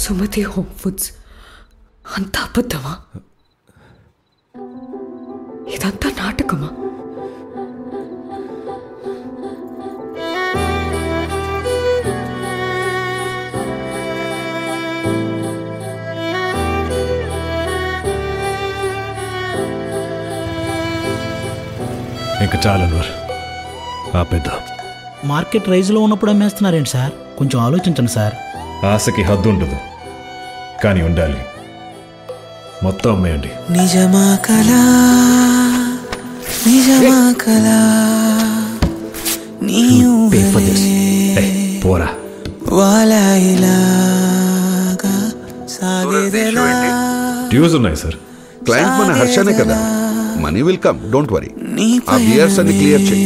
Sumathi home foods అంత అబద్ధమా ఇదంతా నాటకమా ఇంకా చాలా అన్వర్ ఆపేద్దాం మార్కెట్ రైజ్లో ఉన్నప్పుడు అమ్మేస్తున్నారేంటి సార్ కొంచెం ఆలోచించండి సార్ ఆశకి హద్దు ఉండదు కానీ ఉండాలి మొత్తం అమ్మేయండి నిజమా కలా నిజమా కలా నీ ఏయ్, పోరా వాలాయిలాగా సాగేదెలా డ్యూస్ ఉన్నాయి సార్ క్లయింట్ మన హర్షనే కదా money will come don't worry నీ ఆ బియర్స్ అన్ని క్లియర్ చేయి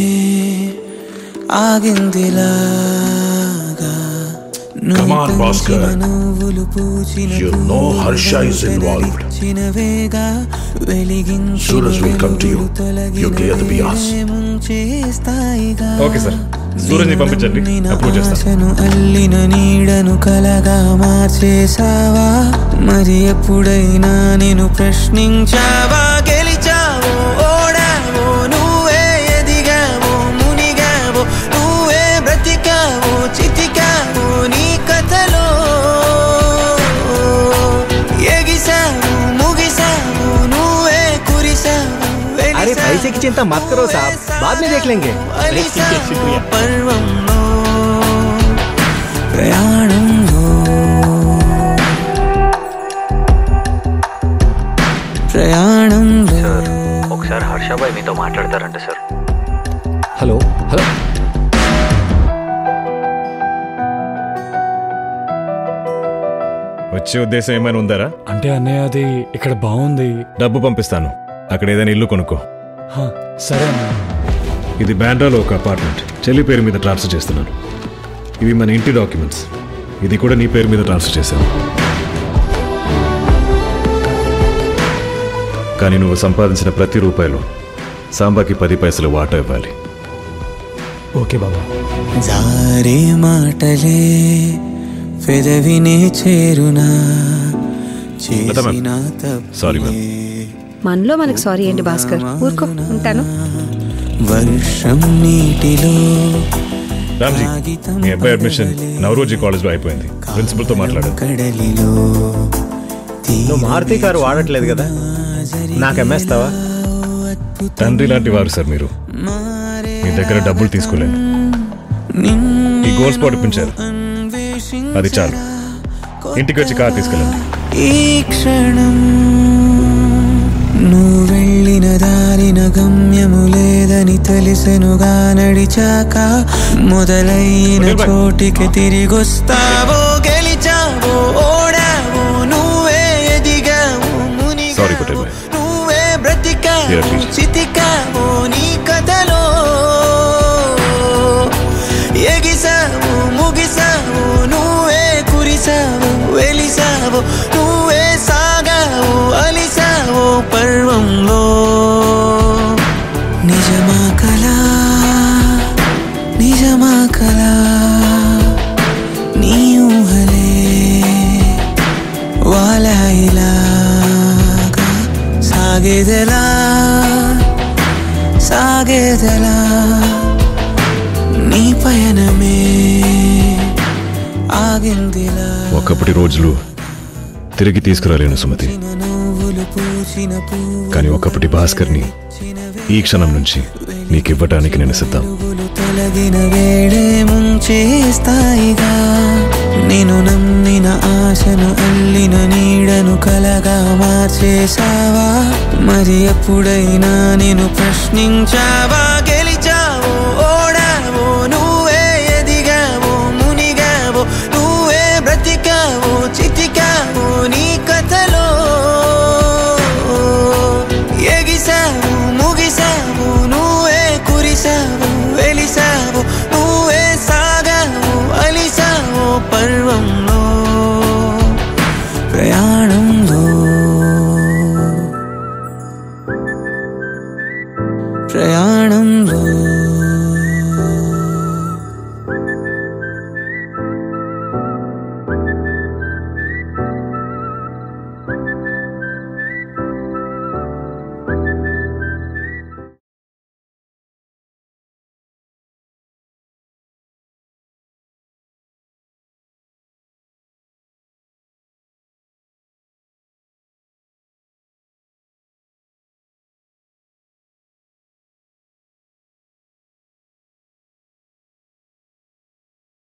ఆగిందిలాగా Come on, Bhaskar. నువ్వులు పూచిన You know Harsha is involved. చినవేగా వెలిగించిన Soon as we'll come to you, you clear the bias. ముంచేస్తాయిగా ఓకే సార్ సూరజ్ని పంపించండి అప్రూవ్ చేస్తాను ఆశను అల్లిన నీడను కలగా మార్చేసావా మరి ఎప్పుడైనా నేను ప్రశ్నించావా గెలిచావో ఓడావో నువ్వే ఎదిగావో మునిగావో నువ్వే బ్రతికావో చితికావో నీ కథలో ఎగిసావు ముగిసావు నువ్వే కురిసావు अरे पैसे की चिंता मत करो साहब बाद में देख लेंगे అలిసావు పర్వంలో ప్రయాణంలో ప్రయాణంలో ఒకసారి హర్షాబాయ్ మీతో మాట్లాడతారంట సార్ हेलो हेलो వచ్చే ఉద్దేశం ఏమైనా ఉందారా అంటే అన్నయ్య అది ఇక్కడ బాగుంది డబ్బు పంపిస్తాను అక్కడ ఏదైనా ఇల్లు కొనుక్కో హా, సరే అన్న ఇది బ్యాండ్రాలో ఒక అపార్ట్మెంట్ చెల్లి పేరు మీద ట్రాన్స్ఫర్ చేస్తున్నాను ఇవి మన ఇంటి డాక్యుమెంట్స్ ఇది కూడా నీ పేరు మీద ట్రాన్స్ఫర్ చేశాను కానీ నువ్వు సంపాదించిన ప్రతి రూపాయలు సాంబాకి పది పైసలు వాటా ఇవ్వాలి ఓకే బాబా జారే మాటలే పెదవినే చేరునా లత మ్యామ్. చేసిన సారీ మ్యామ్. తప్పే మనలో మనకు సారీ అండి భాస్కర్ ఊరుకో ఉంటాను వర్షం నీటిలో రామ్జీ మీ అబ్బాయి అడ్మిషన్ నవరోజీ కాలేజ్లో అయిపోయింది ప్రిన్సిపల్తో మాట్లాడాను కడలిలో నువ్వు మారుతి కారు వాడట్లేదు కదా నాకు అమ్మేస్తావా తండ్రి లాంటి వారు సార్ మీరు మీ దగ్గర డబ్బులు తీసుకోలేను ఈ గోల్ స్పాట్ ఇప్పించారు అది చాలు ఇంటికి వచ్చి కార్ తీసుకెళ్ళండి ఈ క్షణం నువ్వు వెళ్ళిన దారిన గమ్యము లేదని తెలిసెనుగా నడిచాక మొదలైన పటేల్ భాయ్. చోటికి తిరిగొస్తావో గెలిచావో ఓడావో నువ్వే ఎదిగావో Sorry, పటేల్ మునిగావో భాయ్. నువ్వే బ్రతికావో Here, please. చితికావో నీ కథలో ఎగిసావు ముగిసావు నువ్వే కురిసావు వెలిసావు నువ్వే సాగావు అలిసావు పర్వంలో నిజమా కలా నిజమా కలా నీ ఊహలే వాలాయిలాగా సాగేదెలా సాగేదెలా నీ పయనమే ఆగిందిలా ఒకప్పటి రోజులు తిరిగి తీసుకురాలేను సుమతి నువ్వులు పూసిన పువ్వు కానీ ఒకప్పటి భాస్కర్ని ఈ క్షణం నుంచి నీకివ్వటానికి నేను సిద్ధం పువ్వులు తొలగిన వేళే ముంచేస్తాయిగా నేను నమ్మిన ఆశను అల్లిన నీడను కలగా మార్చేసావా మరి ఎప్పుడైనా నేను ప్రశ్నించావా